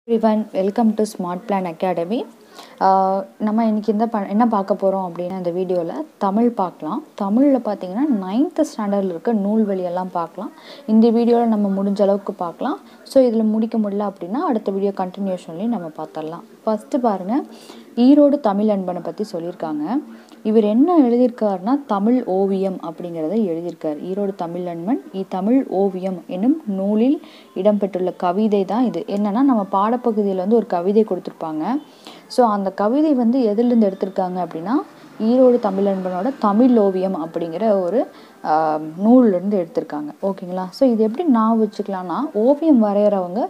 everyone welcome to smart plan academy நம்ம இன்னைக்கு இந்த ப என்ன பார்க்க போகிறோம் அப்படின்னா இந்த வீடியோவில் தமிழ் பார்க்கலாம் தமிழில் பார்த்தீங்கன்னா நைன்த்து ஸ்டாண்டர்டில் இருக்க நூல்வெளியெல்லாம் பார்க்கலாம் இந்த வீடியோவில் நம்ம முடிஞ்ச அளவுக்கு பார்க்கலாம் ஸோ இதில் முடிக்க முடியல அப்படின்னா அடுத்த வீடியோ கண்டினியூஷன்லேயும் நம்ம பார்த்துடலாம் ஃபஸ்ட்டு பாருங்கள் ஈரோடு தமிழ் அன்பனை பற்றி சொல்லியிருக்காங்க இவர் என்ன எழுதியிருக்காருன்னா தமிழ் ஓவியம் அப்படிங்கிறத எழுதியிருக்கார் ஈரோடு தமிழ் அன்பன் இ தமிழ் ஓவியம் என்னும் நூலில் இடம்பெற்றுள்ள கவிதை தான் இது என்னன்னா நம்ம பாடப்பகுதியில் வந்து ஒரு கவிதை கொடுத்துருப்பாங்க ஸோ அந்த கவிதை வந்து எதுலேருந்து எடுத்திருக்காங்க அப்படின்னா ஈரோடு தமிழன்பனோட தமிழ் ஓவியம் அப்படிங்கிற ஒரு நூல்லேருந்து எடுத்திருக்காங்க ஓகேங்களா ஸோ இது எப்படி நான் வச்சுக்கலாம்னா ஓவியம் வரைகிறவங்க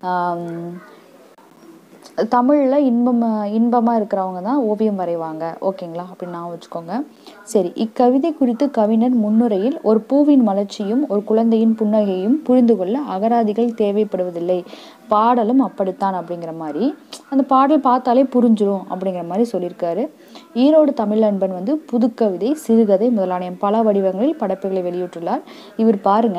தமிழில் இன்பம் இன்பமாக இருக்கிறவங்க தான் ஓவியம் வரைவாங்க ஓகேங்களா அப்படின்னு நான் வச்சுக்கோங்க சரி இக்கவிதை குறித்து கவிஞர் முன்னுரையில் ஒரு பூவின் மலர்ச்சியும் ஒரு குழந்தையின் புன்னகையும் புரிந்து கொள்ள அகராதிகள் தேவைப்படுவதில்லை பாடலும் அப்படித்தான் அப்படிங்கிற மாதிரி அந்த பாடல் பார்த்தாலே புரிஞ்சிடும் அப்படிங்கிற மாதிரி சொல்லியிருக்காரு ஈரோடு தமிழ் அன்பன் வந்து புதுக்கவிதை சிறுகதை முதலான பல வடிவங்களில் படைப்புகளை வெளியிட்டுள்ளார் இவர் பாருங்க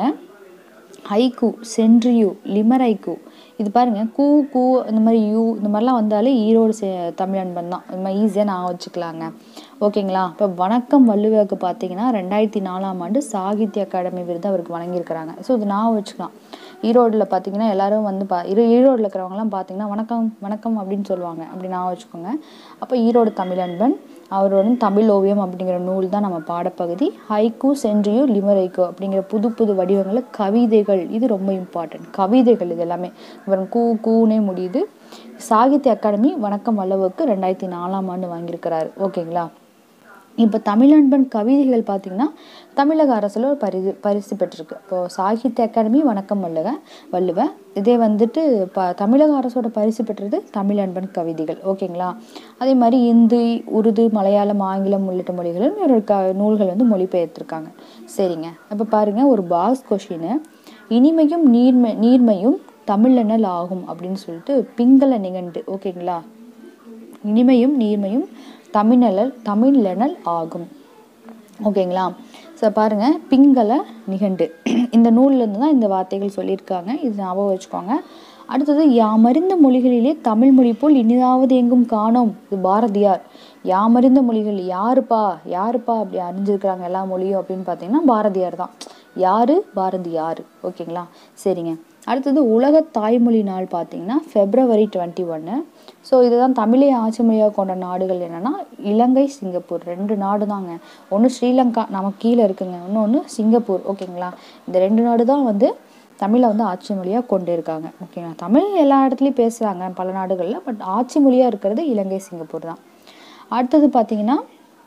ஹைகு சென்ட்ரியூ லிமரைக்கு இது பாருங்க கூ கூ இந்த மாதிரி யூ இந்த மாதிரிலாம் வந்தாலே ஈரோடு சே தமிழ் அன்பன் தான் இது மாதிரி ஈஸியாக நான் வச்சுக்கலாங்க ஓகேங்களா இப்போ வணக்கம் வள்ளுவருக்கு பார்த்தீங்கன்னா ரெண்டாயிரத்தி நாலாம் ஆண்டு சாகித்ய அகாடமி விருது அவருக்கு வழங்கியிருக்கிறாங்க ஸோ இது நான் வச்சுக்கலாம் ஈரோடில் பார்த்தீங்கன்னா எல்லாரும் வந்து பா இரு ஈரோடில் இருக்கிறவங்கலாம் பார்த்தீங்கன்னா வணக்கம் வணக்கம் அப்படின்னு சொல்லுவாங்க அப்படி நான் வச்சுக்கோங்க அப்போ ஈரோடு தமிழன்பன் அவரோட தமிழ் ஓவியம் அப்படிங்கிற நூல் தான் நம்ம பாடப்பகுதி ஹைக்கு சென்றியோ லிமரைக்கோ அப்படிங்கிற புது புது வடிவங்களில் கவிதைகள் இது ரொம்ப இம்பார்ட்டன்ட் கவிதைகள் இது எல்லாமே இவன் கூ கூனே முடியுது சாகித்ய அகாடமி வணக்கம் வல்லவுக்கு ரெண்டாயிரத்தி நாலாம் ஆண்டு வாங்கியிருக்கிறாரு ஓகேங்களா இப்போ தமிழன்பன் கவிதைகள் பார்த்திங்கன்னா தமிழக அரசில் ஒரு பரிசு பரிசு பெற்றிருக்கு இப்போது சாகித்ய அகாடமி வணக்கம் வல்லுக வள்ளுவ இதே வந்துட்டு ப தமிழக அரசோட பரிசு பெற்றது தமிழன்பன் கவிதைகள் ஓகேங்களா அதே மாதிரி இந்தி உருது மலையாளம் ஆங்கிலம் உள்ளிட்ட மொழிகளும் ஒரு க நூல்கள் வந்து மொழிபெயர்த்திருக்காங்க சரிங்க இப்போ பாருங்கள் ஒரு பாக்ஸ் கொஷினு இனிமையும் நீர்மை நீர்மையும் தமிழனல் ஆகும் அப்படின்னு சொல்லிட்டு பிங்கள நிகண்டு ஓகேங்களா இனிமையும் நீர்மையும் தமிழல் தமிழனல் ஆகும் ஓகேங்களா ஸோ பாருங்கள் பிங்கள நிகண்டு இந்த நூல்லேருந்து தான் இந்த வார்த்தைகள் சொல்லியிருக்காங்க இது ஞாபகம் வச்சுக்கோங்க அடுத்தது யாமறிந்த மொழிகளிலே தமிழ் மொழி போல் இனிதாவது எங்கும் காணோம் இது பாரதியார் யாமறிந்த மொழிகள் யாருப்பா யாருப்பா அப்படி அறிஞ்சிருக்கிறாங்க எல்லா மொழியும் அப்படின்னு பார்த்தீங்கன்னா பாரதியார் தான் யாரு பாரதியார் ஓகேங்களா சரிங்க அடுத்தது உலக தாய்மொழி நாள் பார்த்தீங்கன்னா ஃபெப்ரவரி டுவெண்ட்டி ஒன்று ஸோ இதுதான் தமிழை ஆட்சி மொழியாக கொண்ட நாடுகள் என்னென்னா இலங்கை சிங்கப்பூர் ரெண்டு நாடு தாங்க ஒன்று ஸ்ரீலங்கா நமக்கு கீழே இருக்குங்க இன்னொன்று சிங்கப்பூர் ஓகேங்களா இந்த ரெண்டு நாடு தான் வந்து தமிழை வந்து ஆட்சி மொழியாக கொண்டு இருக்காங்க ஓகேங்களா தமிழ் எல்லா இடத்துலையும் பேசுகிறாங்க பல நாடுகளில் பட் ஆட்சி மொழியாக இருக்கிறது இலங்கை சிங்கப்பூர் தான் அடுத்தது பார்த்தீங்கன்னா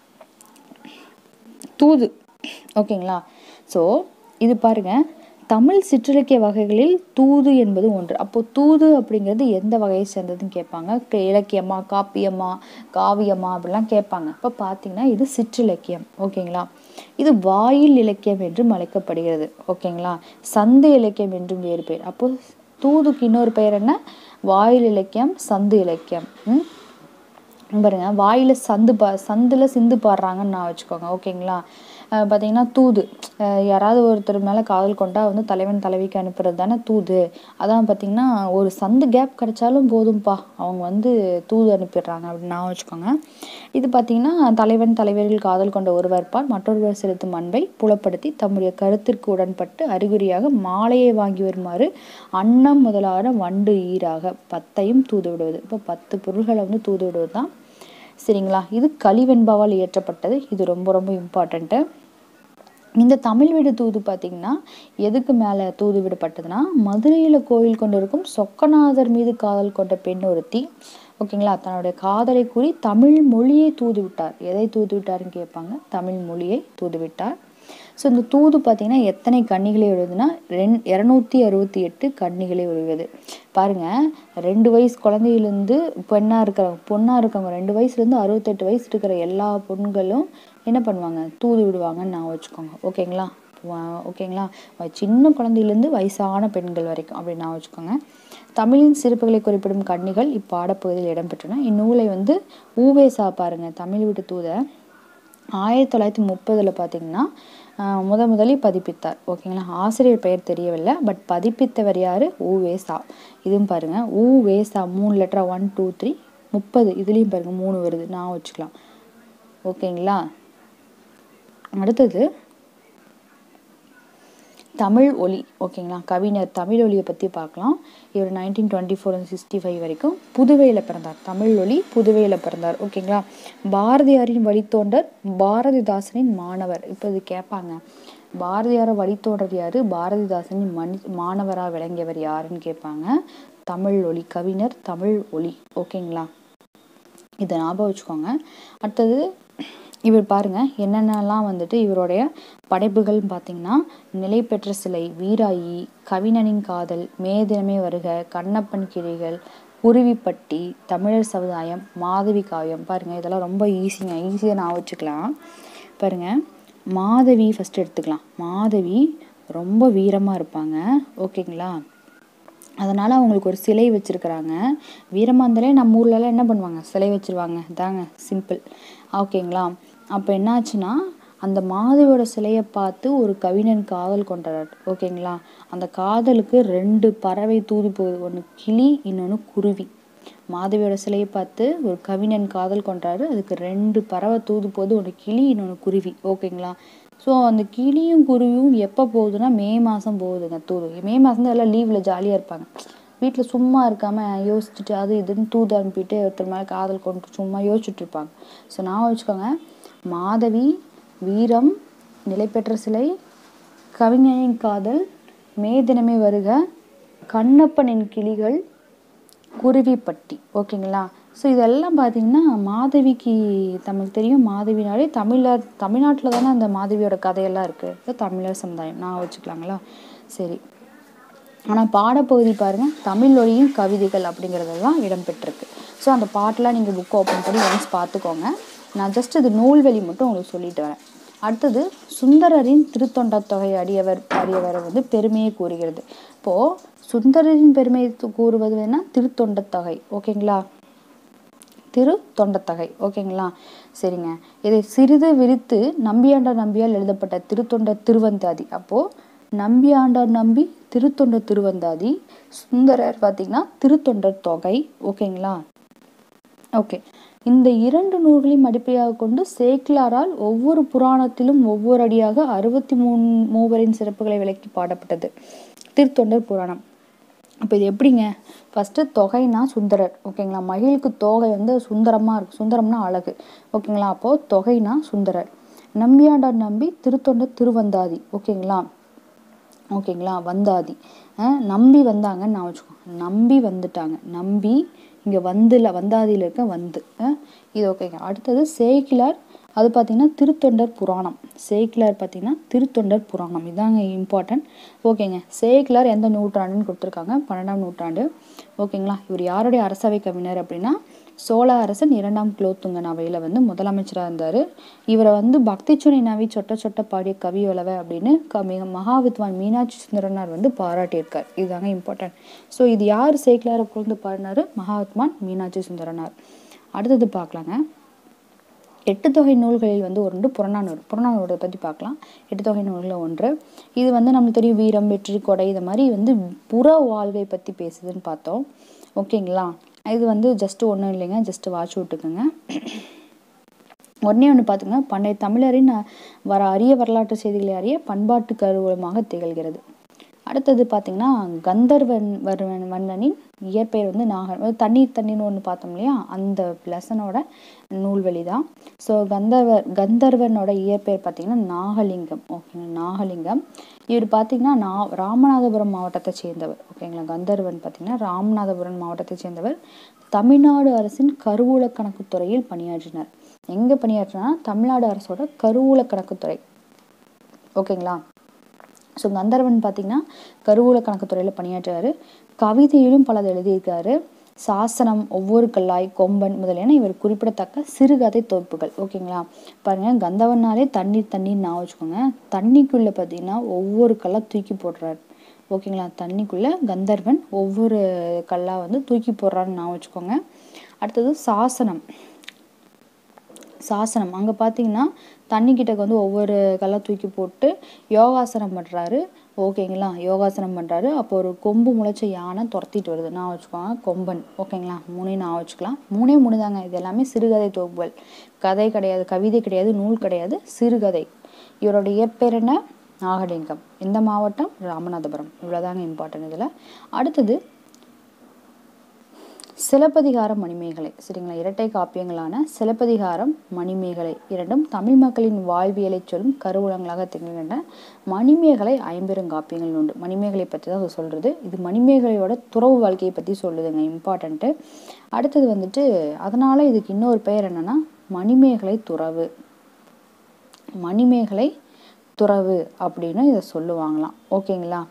தூது ஓகேங்களா ஸோ இது பாருங்கள் தமிழ் சிற்றிலக்கிய வகைகளில் தூது என்பது ஒன்று அப்போது தூது அப்படிங்கிறது எந்த வகையை சேர்ந்ததுன்னு கேட்பாங்க இலக்கியமா காப்பியமா காவியமா அப்படிலாம் கேட்பாங்க இப்போ பார்த்தீங்கன்னா இது சிற்றிலக்கியம் ஓகேங்களா இது வாயில் இலக்கியம் என்றும் அழைக்கப்படுகிறது ஓகேங்களா சந்து இலக்கியம் என்றும் வேறு பெயர் அப்போது தூதுக்கு இன்னொரு பெயர் என்ன வாயில் இலக்கியம் சந்து இலக்கியம் பாருங்க வாயில் சந்து பா சந்தில் சிந்து பாடுறாங்கன்னு நான் வச்சுக்கோங்க ஓகேங்களா பார்த்தீங்கன்னா தூது யாராவது ஒருத்தர் மேலே காதல் கொண்டா வந்து தலைவன் தலைவிக்கு அனுப்புறது தானே தூது அதான் பார்த்தீங்கன்னா ஒரு சந்து கேப் கிடைச்சாலும் போதும்ப்பா அவங்க வந்து தூது அனுப்பிடுறாங்க அப்படின்னு நான் வச்சுக்கோங்க இது பார்த்தீங்கன்னா தலைவன் தலைவர்கள் காதல் கொண்ட ஒருவர்பால் மற்றொருவர் செலுத்தும் அன்பை புலப்படுத்தி தம்முடைய கருத்திற்கு உடன்பட்டு அறிகுறியாக மாலையை வாங்கி வருமாறு அன்னம் முதலான வண்டு ஈராக பத்தையும் தூது விடுவது இப்போ பத்து பொருள்களை வந்து தூது விடுவது தான் சரிங்களா இது கலிவெண்பாவால் இயற்றப்பட்டது இது ரொம்ப ரொம்ப இம்பார்ட்டண்ட்டு இந்த தமிழ் வீடு தூது பார்த்திங்கன்னா எதுக்கு மேலே தூது விடப்பட்டதுன்னா மதுரையில் கோயில் கொண்டு இருக்கும் சொக்கநாதர் மீது காதல் கொண்ட பெண் ஒருத்தி ஓகேங்களா தன்னுடைய காதலை கூறி தமிழ் மொழியை தூது விட்டார் எதை தூது விட்டாருன்னு கேட்பாங்க தமிழ் மொழியை தூது விட்டார் ஸோ இந்த தூது பார்த்தீங்கன்னா எத்தனை கன்னிகளை விடுவதுன்னா ரெண் இரநூத்தி அறுபத்தி எட்டு கன்னிகளை விடுவது பாருங்க ரெண்டு வயசு குழந்தையிலேருந்து பெண்ணாக இருக்கிறவங்க பொண்ணாக இருக்கவங்க ரெண்டு வயசுலேருந்து அறுபத்தெட்டு வயசு இருக்கிற எல்லா பொண்களும் என்ன பண்ணுவாங்க தூது விடுவாங்கன்னு நான் வச்சுக்கோங்க ஓகேங்களா ஓகேங்களா சின்ன குழந்தையிலேருந்து வயசான பெண்கள் வரைக்கும் அப்படின்னு நான் வச்சுக்கோங்க தமிழின் சிறப்புகளை குறிப்பிடும் கன்னிகள் இப்பாடப்பகுதியில் இடம்பெற்றன இந்நூலை வந்து ஊவேசா பாருங்க தமிழ் விட்டு தூத ஆயிரத்தி தொள்ளாயிரத்தி முப்பதில் பார்த்தீங்கன்னா ஆஹ் முத முதலில் பதிப்பித்தார் ஓகேங்களா ஆசிரியர் பெயர் தெரியவில்லை பட் பதிப்பித்தவர் யாரு உ வேசா இதுவும் பாருங்க உ வேசா மூணு லெட்டரா ஒன் டூ த்ரீ முப்பது இதுலேயும் பாருங்க மூணு வருது நான் வச்சுக்கலாம் ஓகேங்களா அடுத்தது தமிழ் ஒலி ஓகேங்களா கவிஞர் தமிழ் ஒலியை பற்றி பார்க்கலாம் இவர் nineteen twenty four sixty five வரைக்கும் புதுவையில் பிறந்தார் தமிழ் ஒலி புதுவையில் பிறந்தார் ஓகேங்களா பாரதியாரின் வழித்தோன்றர் பாரதிதாசனின் மாணவர் இப்போ இது கேட்பாங்க பாரதியாரை வழித்தோன்றர் யாரு பாரதிதாசனின் மணி மாணவராக விளங்கியவர் யாருன்னு கேட்பாங்க தமிழ் ஒலி கவிஞர் தமிழ் ஒலி ஓகேங்களா இதை ஞாபகம் வச்சுக்கோங்க அடுத்தது இவர் பாருங்க என்னென்னலாம் வந்துட்டு இவருடைய படைப்புகள் பார்த்தீங்கன்னா நிலை பெற்ற சிலை வீராயி கவிஞனின் காதல் மேதினமே வருக கண்ணப்பன் கிளிகள் குருவிப்பட்டி தமிழர் சமுதாயம் மாதவி காவியம் பாருங்க இதெல்லாம் ரொம்ப ஈஸிங்க ஈஸியாக நான் வச்சுக்கலாம் பாருங்க மாதவி ஃபர்ஸ்ட் எடுத்துக்கலாம் மாதவி ரொம்ப வீரமாக இருப்பாங்க ஓகேங்களா அதனால் அவங்களுக்கு ஒரு சிலை வச்சுருக்குறாங்க வீரமாந்தலே நம்ம ஊர்லலாம் என்ன பண்ணுவாங்க சிலை வச்சுருவாங்க தாங்க சிம்பிள் ஓகேங்களா அப்போ என்னாச்சுன்னா அந்த மாதவியோட சிலையை பார்த்து ஒரு கவிஞன் காதல் கொண்டார் ஓகேங்களா அந்த காதலுக்கு ரெண்டு பறவை தூது போகுது ஒன்று கிளி இன்னொன்று குருவி மாதவியோட சிலையை பார்த்து ஒரு கவிஞன் காதல் கொண்டாரு அதுக்கு ரெண்டு பறவை தூது போகுது ஒன்று கிளி இன்னொன்று குருவி ஓகேங்களா ஸோ அந்த கிளியும் குருவியும் எப்போ போகுதுன்னா மே மாதம் போகுதுங்க தூது மே மாதம் தான் எல்லாம் லீவில் ஜாலியாக இருப்பாங்க வீட்டில் சும்மா இருக்காமல் யோசிச்சுட்டு அது இதுன்னு தூது அனுப்பிட்டு ஒருத்தர் மேலே காதல் கொண்டு சும்மா யோசிச்சுட்டு இருப்பாங்க ஸோ நான் வச்சுக்கோங்க மாதவி வீரம் நிலைபெற்ற சிலை கவிஞனின் காதல் மே தினமே வருக கண்ணப்பனின் கிளிகள் குருவிப்பட்டி ஓகேங்களா ஸோ இதெல்லாம் பார்த்தீங்கன்னா மாதவிக்கு நமக்கு தெரியும் மாதவினாலே தமிழர் தமிழ்நாட்டில் தானே அந்த மாதவியோட கதையெல்லாம் இருக்குது தமிழர் சமுதாயம் நான் வச்சுக்கலாங்களா சரி ஆனால் பாடப்பகுதி பாருங்கள் தமிழ் ஒளியின் கவிதைகள் அப்படிங்கிறதெல்லாம் இடம்பெற்றிருக்கு ஸோ அந்த பாட்டெலாம் நீங்கள் புக் ஓப்பன் பண்ணி ஒன்ஸ் பார்த்துக்கோங்க நான் ஜஸ்ட் இது நூல்வழி மட்டும் உங்களுக்கு சொல்லிட்டு வரேன் அடுத்தது சுந்தரரின் திருத்தொண்டத் தொகை அடியவர் அடியவர் வந்து பெருமையை கூறுகிறது இப்போது சுந்தரரின் பெருமையை து- கூறுவது வேணா திருத்தொண்டத் தொகை ஓகேங்களா திரு தொண்டத்தகை ஓகேங்களா சரிங்க இதை சிறிது விரித்து நம்பியாண்டார் நம்பியால் எழுதப்பட்ட திருத்தொண்ட திருவந்தாதி அப்போ நம்பியாண்டார் நம்பி திருத்தொண்ட திருவந்தாதி சுந்தரர் பார்த்தீங்கன்னா திருத்தொண்டர் தொகை ஓகேங்களா ஓகே இந்த இரண்டு நூல்களையும் அடிப்படையாக கொண்டு சேக்கிலாரால் ஒவ்வொரு புராணத்திலும் ஒவ்வொரு அடியாக அறுபத்தி மூணு மூவரின் சிறப்புகளை விளக்கி பாடப்பட்டது திருத்தொண்டர் புராணம் அப்போ இது எப்படிங்க ஃபஸ்ட்டு தொகைனா சுந்தரர் ஓகேங்களா மகிழுக்கு தோகை வந்து சுந்தரமாக இருக்கு சுந்தரம்னா அழகு ஓகேங்களா அப்போது தொகைனா சுந்தரர் நம்பியாண்டார் நம்பி திருத்தொண்ட திருவந்தாதி ஓகேங்களா ஓகேங்களா வந்தாதி அஹ் நம்பி வந்தாங்கன்னு நான் வச்சுக்கோ நம்பி வந்துட்டாங்க நம்பி இங்கே வந்துல வந்தாதியில் இருக்க வந்து அஹ் இது ஓகேங்க அடுத்தது சேக்கிலார் அது பார்த்தீங்கன்னா திருத்தொண்டர் புராணம் சேக்கிலார் பார்த்தீங்கன்னா திருத்தொண்டர் புராணம் இதாங்க இம்பார்ட்டன்ட் ஓகேங்க சேக்கிலார் எந்த நூற்றாண்டுன்னு கொடுத்துருக்காங்க பன்னெண்டாம் நூற்றாண்டு ஓகேங்களா இவர் யாருடைய அரசவை கவிஞர் அப்படின்னா சோழ அரசன் இரண்டாம் குலோத்துங்கன் அவையில் வந்து முதலமைச்சராக இருந்தார் இவரை வந்து பக்தி சுனை நவி சொட்ட சொட்ட பாடிய கவி வளவ அப்படின்னு க மிக மகாவித்வான் மீனாட்சி சுந்தரனார் வந்து பாராட்டியிருக்கார் இதுதாங்க இம்பார்ட்டன்ட் ஸோ இது யார் சேக்கிலாரை புகழ்ந்து பாடினாரு மகாவித்வான் மீனாட்சி சுந்தரனார் அடுத்தது பார்க்கலாங்க எட்டு தொகை நூல்களில் வந்து ஒன்று புறநானூறு புறநானூரை பற்றி பார்க்கலாம் எட்டு தொகை நூல்களில் ஒன்று இது வந்து நமக்கு தெரியும் வீரம் வெற்றி கொடை இது மாதிரி வந்து புற வாழ்வை பற்றி பேசுதுன்னு பார்த்தோம் ஓகேங்களா இது வந்து ஜஸ்ட் ஒன்றும் இல்லைங்க ஜஸ்ட் வாட்ச் விட்டுக்குங்க உடனே ஒன்று பார்த்துங்க பண்டைய தமிழரின் அஹ், வர அரிய வரலாற்று செய்திகளை அறிய பண்பாட்டு கருவூலமாக திகழ்கிறது அடுத்தது பார்த்தீங்கன்னா கந்தர்வன் வர்வன் மன்னனின் இயற்பெயர் வந்து நாக அதாவது தண்ணீர் தண்ணீர்னு ஒன்று பார்த்தோம் இல்லையா அந்த லெசனோட நூல்வெளி தான் ஸோ கந்தர்வர் கந்தர்வனோட இயற்பெயர் பார்த்தீங்கன்னா நாகலிங்கம் ஓகேங்களா நாகலிங்கம் இவர் பார்த்தீங்கன்னா நா ராமநாதபுரம் மாவட்டத்தை சேர்ந்தவர் ஓகேங்களா கந்தர்வன் பார்த்தீங்கன்னா ராமநாதபுரம் மாவட்டத்தை சேர்ந்தவர் தமிழ்நாடு அரசின் கருவூல கணக்குத்துறையில் பணியாற்றினார் எங்கே பணியாற்றினா தமிழ்நாடு அரசோட கருவூல கணக்குத்துறை ஓகேங்களா ஸோ கந்தர்வன் பார்த்தீங்கன்னா கருவூல கணக்குத்துறையில் பணியாற்றுறாரு கவிதையிலும் பலது எழுதியிருக்காரு சாசனம் ஒவ்வொரு கல்லாய் கொம்பன் முதலியன இவர் குறிப்பிடத்தக்க சிறுகதை தொகுப்புகள் ஓகேங்களா பாருங்க கந்தவனாலே தண்ணீர் தண்ணீர் நான் வச்சுக்கோங்க தண்ணிக்குள்ள பார்த்தீங்கன்னா ஒவ்வொரு கல்லா தூக்கி போடுறாரு ஓகேங்களா தண்ணிக்குள்ள கந்தர்வன் ஒவ்வொரு கல்லா வந்து தூக்கி போடுறான்னு நான் வச்சுக்கோங்க அடுத்தது சாசனம் சாசனம் அங்கே பார்த்தீங்கன்னா தண்ணி கிட்டக்கு வந்து ஒவ்வொரு கல்லை தூக்கி போட்டு யோகாசனம் பண்ணுறாரு ஓகேங்களா யோகாசனம் பண்ணுறாரு அப்போ ஒரு கொம்பு முளைச்ச யானை துரத்திட்டு வருது நான் வச்சுக்கோங்க கொம்பன் ஓகேங்களா மூணே நான் வச்சுக்கலாம் மூணே மூணு தாங்க இது எல்லாமே சிறுகதை தொகுப்புகள் கதை கிடையாது கவிதை கிடையாது நூல் கிடையாது சிறுகதை இவரோட இயற்பெயர் என்ன நாகலிங்கம் இந்த மாவட்டம் ராமநாதபுரம் இவ்வளோதாங்க இம்பார்ட்டன்ட் இதில் அடுத்தது சிலப்பதிகாரம் மணிமேகலை சரிங்களா இரட்டை காப்பியங்களான சிலப்பதிகாரம் மணிமேகலை இரண்டும் தமிழ் மக்களின் வாழ்வியலை சொல்லும் கருவூலங்களாக திகழ்கின்றன மணிமேகலை ஐம்பெருங்காப்பியங்கள் உண்டு மணிமேகலை பற்றி தான் அது சொல்கிறது இது மணிமேகலையோட துறவு வாழ்க்கையை பற்றி சொல்லுதுங்க இம்பார்ட்டண்ட்டு அடுத்தது வந்துட்டு அதனால் இதுக்கு இன்னொரு பெயர் என்னென்னா மணிமேகலை துறவு மணிமேகலை துறவு அப்படின்னு இதை சொல்லுவாங்களாம் ஓகேங்களா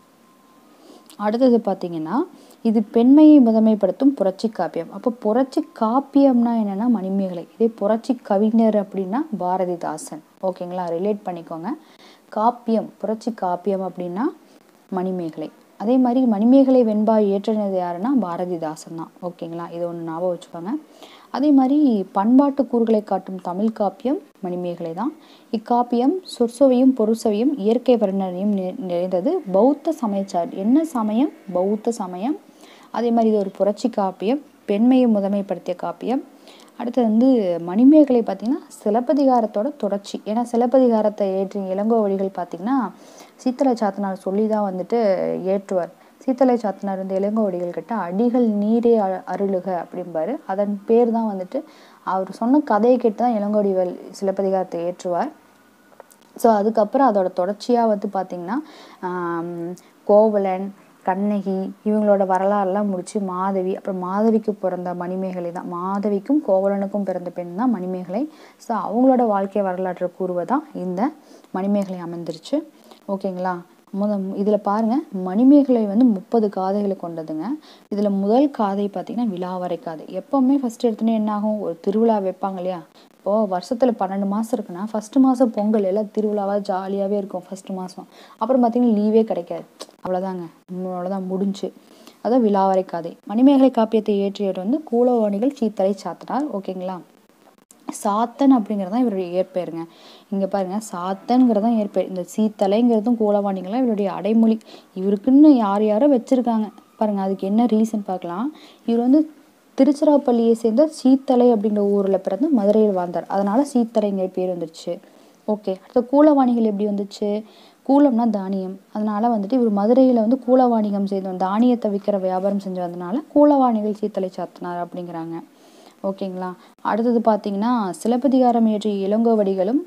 அடுத்தது பார்த்தீங்கன்னா இது பெண்மையை முதன்மைப்படுத்தும் புரட்சி காப்பியம் அப்போ புரட்சி காப்பியம்னா என்னன்னா மணிமேகலை இதே புரட்சி கவிஞர் அப்படின்னா பாரதிதாசன் ஓகேங்களா ரிலேட் பண்ணிக்கோங்க காப்பியம் புரட்சி காப்பியம் அப்படின்னா மணிமேகலை அதே மாதிரி மணிமேகலை வெண்பா இயற்றினது யாருன்னா பாரதிதாசன் தான் ஓகேங்களா இது ஒன்று ஞாபகம் வச்சுக்கோங்க அதே மாதிரி பண்பாட்டு கூறுகளை காட்டும் தமிழ் காப்பியம் மணிமேகலை தான் இக்காப்பியம் சொற்சுவையும் பொருட்சுவையும் இயற்கை வர்ணனையும் நி- நிறைந்தது பௌத்த சமயச்சார் என்ன சமயம் பௌத்த சமயம் அதே மாதிரி இது ஒரு புரட்சி காப்பியம் பெண்மையை முதன்மைப்படுத்திய காப்பியம் அடுத்து வந்து மணிமேகலை பார்த்திங்கன்னா சிலப்பதிகாரத்தோட தொடர்ச்சி ஏன்னா சிலப்பதிகாரத்தை ஏற்றிய இளங்கோவடிகள் பார்த்திங்கன்னா சீத்தலை சாத்தனார் சொல்லி தான் வந்துட்டு ஏற்றுவார் சீத்தலை சாத்தனார் வந்து இளங்கோவடிகள் கிட்ட அடிகள் நீரே அ- அருளுக அப்படிம்பாரு அதன் பேர் தான் வந்துட்டு அவர் சொன்ன கதையை கேட்டு தான் இளங்கோடிகள் சிலப்பதிகாரத்தை ஏற்றுவார் ஸோ அதுக்கப்புறம் அதோட தொடர்ச்சியாக வந்து பார்த்திங்கன்னா ஆம், கோவலன் கண்ணகி இவங்களோட வரலாறுலாம் முடிச்சு மாதவி அப்புறம் மாதவிக்கு பிறந்த மணிமேகலை தான் மாதவிக்கும் கோவலனுக்கும் பிறந்த பெண் தான் மணிமேகலை ஸோ அவங்களோட வாழ்க்கை வரலாற்றை கூறுவதான் இந்த மணிமேகலை அமைந்துருச்சு ஓகேங்களா முத இதில் பாருங்கள் மணிமேகலை வந்து முப்பது காதைகளை கொண்டதுங்க இதில் முதல் காதை பார்த்தீங்கன்னா விழாவரை காதை எப்போவுமே ஃபஸ்ட் எடுத்தோன்னே என்ன ஆகும் ஒரு திருவிழா வைப்பாங்க இல்லையா இப்போது வருஷத்தில் பன்னெண்டு மாதம் இருக்குன்னா ஃபஸ்ட்டு மாதம் பொங்கல் எல்லாம் திருவிழாவாக ஜாலியாகவே இருக்கும் ஃபஸ்ட்டு மாதம் அப்புறம் பார்த்தீங்கன்னா லீவே கிடைக்காது அவ்வளோதாங்க அவ்வளோதான் முடிஞ்சு அதான் விழாவரை காதை மணிமேகலை காப்பியத்தை இயற்றியவர் வந்து கூலவாணிகள் சீத்தலை சாத்தனார் ஓகேங்களா சாத்தன் அப்படிங்கிறது தான் இவருடைய இயற்பெயருங்க இங்கே பாருங்க சாத்தன்கிறது தான் இயற்பெயர் இந்த சீத்தலைங்கிறதும் கூலவாணிகள்லாம் இவருடைய அடைமொழி இவருக்குன்னு யார் யாரோ வச்சுருக்காங்க பாருங்க அதுக்கு என்ன ரீசன் பார்க்கலாம் இவர் வந்து திருச்சிராப்பள்ளியை சேர்ந்த சீத்தலை அப்படிங்கிற ஊரில் பிறந்து மதுரையில் வாழ்ந்தார் அதனால சீத்தலைங்கிற பேர் வந்துருச்சு ஓகே அடுத்த கூலவாணிகள் எப்படி வந்துச்சு கூலம்னா தானியம் அதனால வந்துட்டு இவர் மதுரையில் வந்து கூலவாணிகம் செய்தோம் தானியத்தை விற்கிற வியாபாரம் செஞ்சு வந்தனால கூலவாணிகள் சீத்தலை சாத்தினார் அப்படிங்கிறாங்க ஓகேங்களா அடுத்தது பார்த்தீங்கன்னா சிலப்பதிகாரம் இயற்றிய இளங்கோவடிகளும்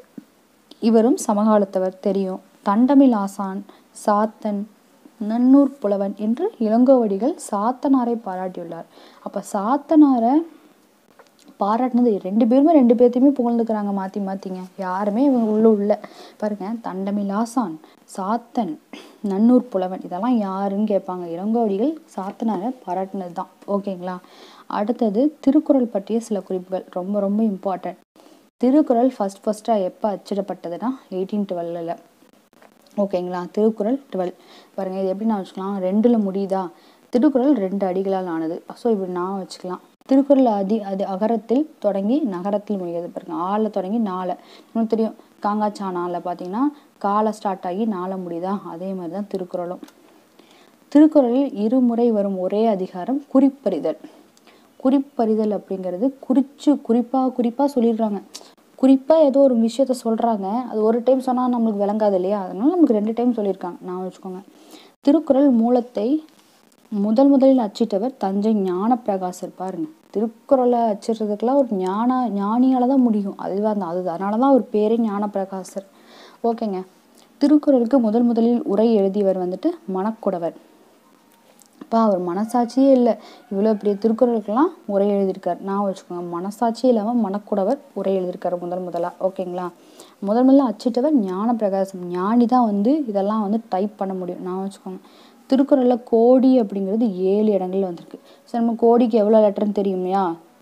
இவரும் சமகாலத்தவர் தெரியும் தண்டமிழ் ஆசான் சாத்தன் நன்னூர் புலவன் என்று இளங்கோவடிகள் சாத்தனாரை பாராட்டியுள்ளார் அப்போ சாத்தனாரை பாராட்டினது ரெண்டு பேருமே ரெண்டு பேர்த்தையுமே புகழ்ந்துக்கிறாங்க மாற்றி மாற்றிங்க யாருமே இவங்க உள்ள உள்ள பாருங்க தண்டமிழ் ஆசான் சாத்தன் நன்னூர் புலவன் இதெல்லாம் யாருன்னு கேட்பாங்க இளங்கோவடிகள் சாத்தனாரை பாராட்டினது தான் ஓகேங்களா அடுத்தது திருக்குறள் பற்றிய சில குறிப்புகள் ரொம்ப ரொம்ப இம்பார்ட்டன்ட் திருக்குறள் ஃபர்ஸ்ட் ஃபர்ஸ்ட்டாக எப்போ அச்சிடப்பட்டதுன்னா எயிட்டீன் டுவெல்லில் ஓகேங்களா திருக்குறள் டுவெல் பாருங்கள் இது எப்படி நான் வச்சுக்கலாம் ரெண்டில் முடியுதா திருக்குறள் ரெண்டு அடிகளால் ஆனது ஸோ இப்படி நான் வச்சுக்கலாம் திருக்குறள் அதி அது அகரத்தில் தொடங்கி நகரத்தில் முடிகிறது பாருங்க ஆல தொடங்கி நாளை உங்களுக்கு தெரியும் காங்காச்சா நாளில் பார்த்தீங்கன்னா காலை ஸ்டார்ட் ஆகி நாளை முடியுதா அதே மாதிரி தான் திருக்குறளும் திருக்குறளில் இருமுறை வரும் ஒரே அதிகாரம் குறிப்பறிதல் குறிப்பறிதல் அப்படிங்கிறது குறிச்சு குறிப்பாக குறிப்பாக சொல்லிடுறாங்க குறிப்பாக ஏதோ ஒரு விஷயத்த சொல்கிறாங்க அது ஒரு டைம் சொன்னால் நம்மளுக்கு விளங்காது இல்லையா அதனால நமக்கு ரெண்டு டைம் சொல்லியிருக்காங்க நான் வச்சுக்கோங்க திருக்குறள் மூலத்தை முதல் முதலில் அச்சிட்டவர் தஞ்சை ஞானப்பிரகாசர் பாருங்க திருக்குறளை அச்சிடுறதுக்கெல்லாம் ஒரு ஞான ஞானியால தான் முடியும் அதுவாக அந்த அது அதனால தான் அவர் பேரே ஞானப்பிரகாசர் ஓகேங்க திருக்குறளுக்கு முதல் முதலில் உரை எழுதியவர் வந்துட்டு மணக்குடவர் அப்பா அவர் மனசாட்சியே இல்லை இவ்வளோ பெரிய திருக்குறளுக்கெல்லாம் உரை எழுதியிருக்கார் நான் வச்சுக்கோங்க மனசாட்சியே இல்லாமல் மணக்குடவர் உரை எழுதியிருக்காரு முதல் முதலாக ஓகேங்களா முதல் முதல்ல அச்சிட்டவர் ஞான பிரகாசம் ஞானி தான் வந்து இதெல்லாம் வந்து டைப் பண்ண முடியும் நான் வச்சுக்கோங்க திருக்குறளில் கோடி அப்படிங்கிறது ஏழு இடங்கள்ல வந்திருக்கு சரி நம்ம கோடிக்கு எவ்வளோ லெட்டர்னு தெரியுமையா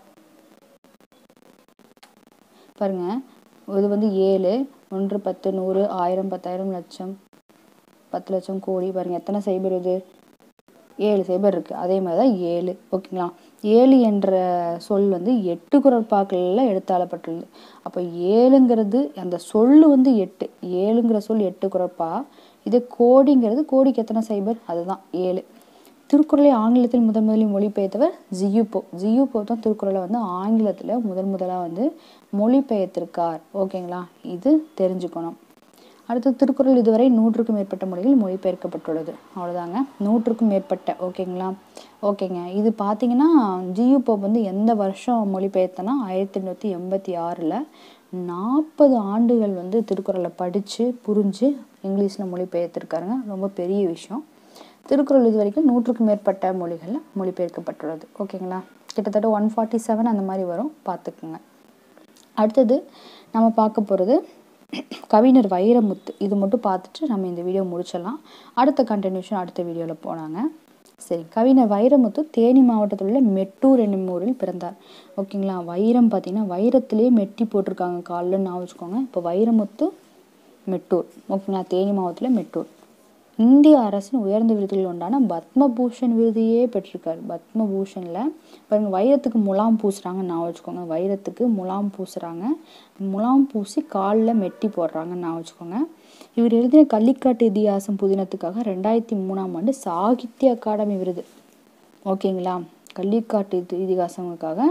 பாருங்க இது வந்து ஏழு ஒன்று பத்து நூறு ஆயிரம் பத்தாயிரம் லட்சம் பத்து லட்சம் கோடி பாருங்க எத்தனை சைபர் இது ஏழு சைபர் இருக்குது அதே மாதிரி தான் ஏழு ஓகேங்களா ஏழு என்ற சொல் வந்து எட்டு குரற்பாக்களில் எடுத்தாளப்பட்டுள்ளது அப்போ ஏழுங்கிறது அந்த சொல்லு வந்து எட்டு ஏழுங்கிற சொல் எட்டு குரற்பா இதே கோடிங்கிறது கோடிக்கு எத்தனை சைபர் அதுதான் ஏழு திருக்குறளை ஆங்கிலத்தில் முதன் முதலில் மொழிபெயர்த்தவர் ஜியுப்போ ஜியுப்போ தான் திருக்குறளை வந்து ஆங்கிலத்தில் முதன் முதலாக வந்து மொழிபெயர்த்திருக்கார் ஓகேங்களா இது தெரிஞ்சுக்கணும் அடுத்து திருக்குறள் இதுவரை நூற்றுக்கும் மேற்பட்ட மொழிகள் மொழிபெயர்க்கப்பட்டுள்ளது அவ்வளோதாங்க நூற்றுக்கும் மேற்பட்ட ஓகேங்களா ஓகேங்க இது பார்த்தீங்கன்னா ஜியு போப் வந்து எந்த வருஷம் மொழிபெயர்த்தனா ஆயிரத்தி எண்ணூற்றி எண்பத்தி ஆறில் நாற்பது ஆண்டுகள் வந்து திருக்குறளை படித்து புரிஞ்சு இங்கிலீஷில் மொழிபெயர்த்திருக்காருங்க ரொம்ப பெரிய விஷயம் திருக்குறள் இது வரைக்கும் நூற்றுக்கும் மேற்பட்ட மொழிகளில் மொழிபெயர்க்கப்பட்டுள்ளது ஓகேங்களா கிட்டத்தட்ட ஒன் ஃபார்ட்டி செவன் அந்த மாதிரி வரும் பார்த்துக்குங்க அடுத்தது நம்ம பார்க்க போகிறது கவிஞர் வைரமுத்து இது மட்டும் பார்த்துட்டு நம்ம இந்த வீடியோ முடிச்சிடலாம் அடுத்த கண்டினியூஷன் அடுத்த வீடியோவில் போனாங்க சரி கவிஞர் வைரமுத்து தேனி மாவட்டத்தில் உள்ள மெட்டூர் என்னும் ஊரில் பிறந்தார் ஓகேங்களா வைரம் பார்த்தீங்கன்னா வைரத்திலே மெட்டி போட்டிருக்காங்க காலில் நான் வச்சுக்கோங்க இப்போ வைரமுத்து மெட்டூர் ஓகேங்களா தேனி மாவட்டத்தில் மெட்டூர் இந்திய அரசின் உயர்ந்த விருதுகள் ஒன்றான பத்மபூஷன் விருதையே பெற்றிருக்காரு பத்மபூஷனில் பாருங்க வைரத்துக்கு முலாம் பூசுகிறாங்கன்னு நான் வச்சுக்கோங்க வைரத்துக்கு முலாம் பூசுகிறாங்க முலாம் பூசி காலில் மெட்டி போடுறாங்கன்னு நான் வச்சுக்கோங்க இவர் எழுதின கள்ளிக்காட்டு இதிகாசம் புதினத்துக்காக ரெண்டாயிரத்தி மூணாம் ஆண்டு சாகித்ய அகாடமி விருது ஓகேங்களா கள்ளிக்காட்டு இது இதிகாசங்களுக்காக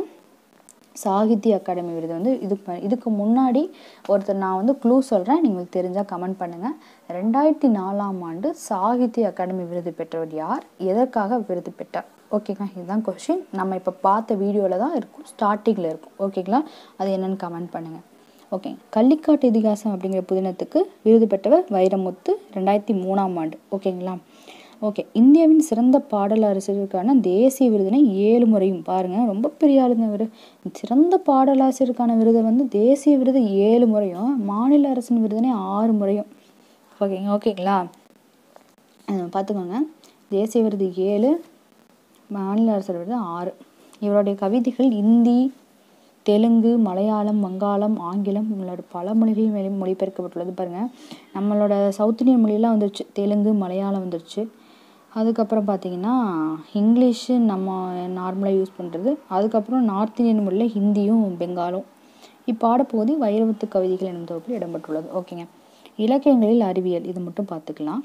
சாகித்ய அகாடமி விருது வந்து இது இதுக்கு முன்னாடி ஒருத்தர் நான் வந்து க்ளூ சொல்கிறேன் நீங்கள் தெரிஞ்சால் கமெண்ட் பண்ணுங்கள் ரெண்டாயிரத்தி நாலாம் ஆண்டு சாகித்ய அகாடமி விருது பெற்றவர் யார் எதற்காக விருது பெற்றார் ஓகேங்களா இதுதான் கொஷின் நம்ம இப்போ பார்த்த வீடியோவில் தான் இருக்கும் ஸ்டார்டிங்கில் இருக்கும் ஓகேங்களா அது என்னென்னு கமெண்ட் பண்ணுங்கள் ஓகே கள்ளிக்காட்டு இதிகாசம் அப்படிங்கிற புதினத்துக்கு விருது பெற்றவர் வைரமுத்து ரெண்டாயிரத்தி மூணாம் ஆண்டு ஓகேங்களா ஓகே இந்தியாவின் சிறந்த பாடலாசிரியருக்கான தேசிய விருதினை ஏழு முறையும் பாருங்கள் ரொம்ப பெரிய ஆளுங்க இவர் சிறந்த பாடலாசிரியருக்கான விருதை வந்து தேசிய விருது ஏழு முறையும் மாநில அரசின் விருதினை ஆறு முறையும் ஓகேங்க ஓகேங்களா பார்த்துக்கோங்க தேசிய விருது ஏழு மாநில அரசு விருது ஆறு இவருடைய கவிதைகள் இந்தி தெலுங்கு மலையாளம் வங்காளம் ஆங்கிலம் உள்ளோட பல மொழிகளில் மொழி மொழிபெயர்க்கப்பட்டுள்ளது பாருங்கள் நம்மளோட சவுத் இந்தியன் மொழியெல்லாம் வந்துருச்சு தெலுங்கு மலையாளம் வந்துருச்சு அதுக்கப்புறம் பார்த்தீங்கன்னா இங்கிலீஷு நம்ம நார்மலாக யூஸ் பண்ணுறது அதுக்கப்புறம் நார்த் இந்தியன் மொழியில் ஹிந்தியும் பெங்காலும் இப்பாடப்பகுதி வைரவத்து கவிதைகள் எனும் தொகுப்பில் இடம்பெற்றுள்ளது ஓகேங்க இலக்கியங்களில் அறிவியல் இது மட்டும் பார்த்துக்கலாம்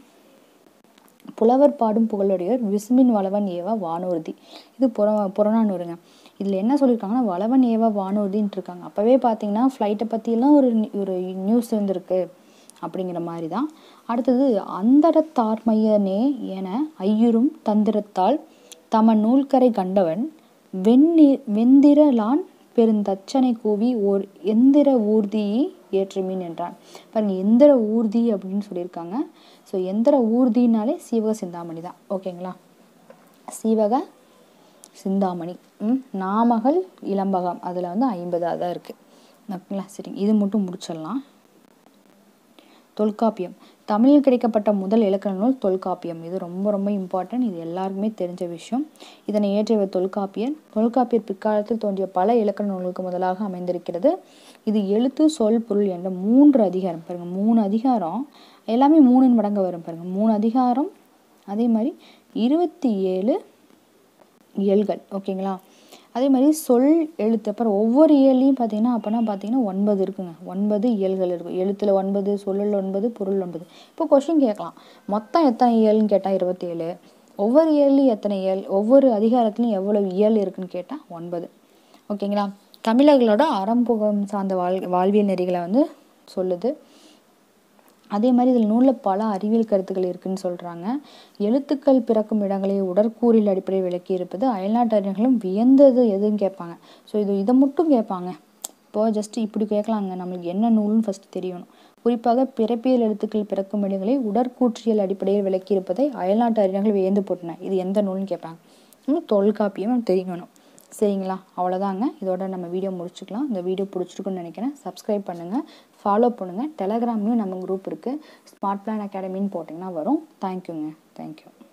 புலவர் பாடும் புகழுடையவர் விசுமின் வளவன் ஏவா வானூர்தி இது புற புறநானூறுங்க இதில் என்ன சொல்லியிருக்காங்கன்னா வளவன் ஏவா வானூர்தின்ட்டு இருக்காங்க அப்போவே பார்த்தீங்கன்னா ஃப்ளைட்டை பற்றியெல்லாம் ஒரு ஒரு நியூஸ் வந்திருக்கு அப்படிங்கிற மாதிரி தான் அடுத்தது அந்தரத்தார்மையனே என ஐயுறும் தந்திரத்தால் தம நூல்கரை கண்டவன் வெண்ணி வெந்திரலான் பெருந்தச்சனை கூவி ஓர் எந்திர ஊர்தியை ஏற்றுமீன் என்றான் பாருங்க எந்திர ஊர்தி அப்படின்னு சொல்லியிருக்காங்க ஸோ எந்திர ஊர்தினாலே சீவக சிந்தாமணி தான் ஓகேங்களா சீவக சிந்தாமணி ம் நாமகள் இளம்பகம் அதில் வந்து ஐம்பதாக தான் இருக்குது ஓகேங்களா சரி இது மட்டும் முடிச்சிடலாம் தொல்காப்பியம் தமிழில் கிடைக்கப்பட்ட முதல் இலக்கண நூல் தொல்காப்பியம் இது ரொம்ப ரொம்ப இம்பார்ட்டன்ட் இது எல்லாருக்குமே தெரிஞ்ச விஷயம் இதனை இயற்றியவர் தொல்காப்பியர் தொல்காப்பியர் பிற்காலத்தில் தோன்றிய பல இலக்கண நூல்களுக்கு முதலாக அமைந்திருக்கிறது இது எழுத்து சொல் பொருள் என்ற மூன்று அதிகாரம் பாருங்கள் மூணு அதிகாரம் எல்லாமே மூணின் மடங்கு வரும் பாருங்கள் மூணு அதிகாரம் அதே மாதிரி இருபத்தி ஏழு இயல்கள் ஓகேங்களா அதே மாதிரி சொல் எழுத்து அப்புறம் ஒவ்வொரு இயல்லையும் பார்த்தீங்கன்னா அப்போனா பார்த்தீங்கன்னா ஒன்பது இருக்குங்க ஒன்பது இயல்கள் இருக்கும் எழுத்தில் ஒன்பது சொல்லில் ஒன்பது பொருள் ஒன்பது இப்போ கொஷின் கேட்கலாம் மொத்தம் எத்தனை இயல்னு கேட்டால் இருபத்தேழு ஒவ்வொரு இயல்லையும் எத்தனை இயல் ஒவ்வொரு அதிகாரத்துலையும் எவ்வளோ இயல் இருக்குன்னு கேட்டால் ஒன்பது ஓகேங்களா தமிழர்களோட அறம்புகம் சார்ந்த வாழ் வாழ்வியல் நெறிகளை வந்து சொல்லுது அதே மாதிரி இதில் நூலில் பல அறிவியல் கருத்துக்கள் இருக்குன்னு சொல்கிறாங்க எழுத்துக்கள் பிறக்கும் இடங்களை உடற்கூறில் அடிப்படையில் விளக்கி இருப்பது அயல்நாட்டு அறிஞர்களும் வியந்தது எதுன்னு கேட்பாங்க ஸோ இது இதை மட்டும் கேட்பாங்க இப்போது ஜஸ்ட் இப்படி கேட்கலாங்க நம்மளுக்கு என்ன நூல்னு ஃபஸ்ட்டு தெரியணும் குறிப்பாக பிறப்பியல் எழுத்துக்கள் பிறக்கும் இடங்களை உடற்கூற்றியல் அடிப்படையில் விளக்கி இருப்பதை அயல்நாட்டு அறிஞர்கள் வியந்து போட்டன இது எந்த நூல்னு கேட்பாங்க இன்னும் தொல்காப்பியம் தெரியணும் சரிங்களா அவ்வளோதாங்க இதோட நம்ம வீடியோ முடிச்சுக்கலாம் இந்த வீடியோ பிடிச்சிருக்குன்னு நினைக்கிறேன் சப்ஸ்கிரைப் பண்ணுங்கள் ஃபாலோ பண்ணுங்கள் டெலகிராம்லேயும் நம்ம குரூப் இருக்குது ஸ்மார்ட் பிளான் அகாடமின்னு போட்டிங்கன்னா வரும் தேங்க்யூங்க தேங்க்யூ